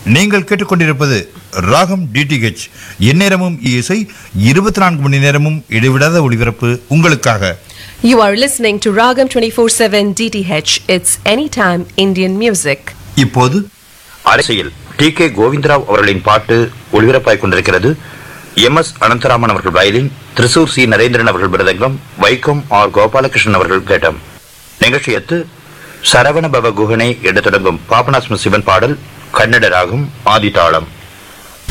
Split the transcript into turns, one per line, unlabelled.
நீங்கள் கேட்டுக்கொண்டிருப்பது ராகம் டிடிஹெச் எந்நேரமும் இசை இருபத்தி நான்கு மணி நேரமும் இடைவிடாத ஒளிபரப்பு உங்களுக்காக
You are listening to Ragam 24/7 DTH. It's anytime Indian music.
இப்போது
அரசியல் டி கே கோவிந்தராவ் அவர்களின் பாட்டு ஒளிபரப்பாய் கொண்டிருக்கிறது எம் எஸ் அனந்தராமன் அவர்கள் வயலின் திருசூர் சி நரேந்திரன் அவர்கள் மிருதங்கம் வைக்கம் ஆர் கோபாலகிருஷ்ணன் அவர்கள் கேட்டம் நிகழ்ச்சியத்து சரவண பவ குஹனை என்று தொடங்கும் பாபநாசம் சிவன் பாடல் கன்னட ராகம் ஆதிதாளம்